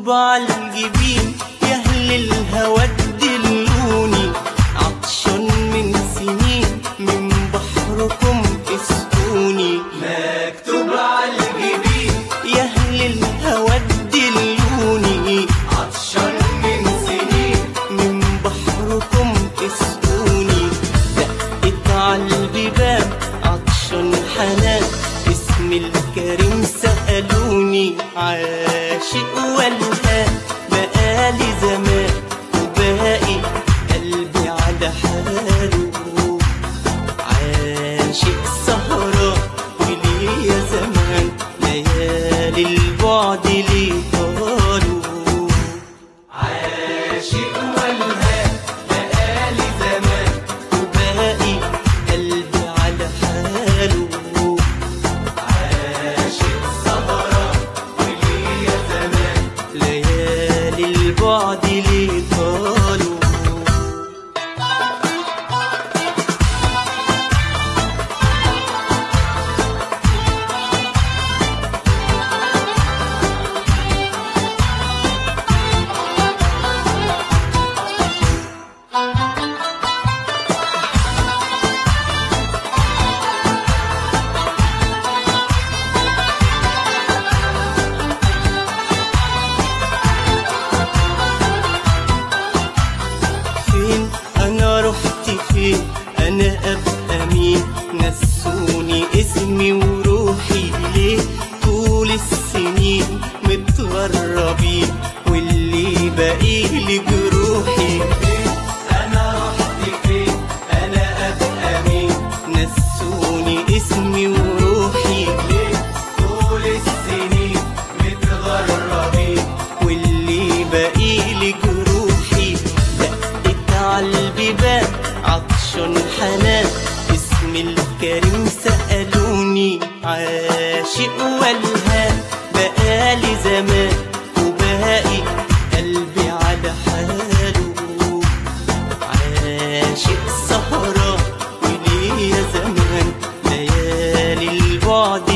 مكتوب عالجبين يا أهل الهوى تدلوني عطشان من سنين من بحركم اسقوني مكتوب عالجبين يا أهل الهوى تدلوني عطشان من سنين من بحركم اسقوني دقت عالبيبان عطشان حنان اسم الكريم سألوني عاشق والهان بقالي زمان وباقي قلبي على حاله عاشق سهران وليه يا زمان ليالي البعد ليه طالوا عاشق والهان بقالي زمان وباقي قلبي على حاله عاشق سهران وليه يا زمان ليالي البعد ليه طالوا فين انا رحت فين انا ابقى مين نسوني اسمي وروحي ليه طول السنين متغربين واللي باقي لي جروحي انا رحت فين انا ابقى مين نسوني اسمي وروحي ليه طول السنين متغربين واللي باقي لي جروحي دقت عالبيبان عطشان حنان اسم الكريم سألوني عاشق والهان بقالي زمان وباقي قلبي على حاله عاشق سهران وليه يا زمان ليالي البعد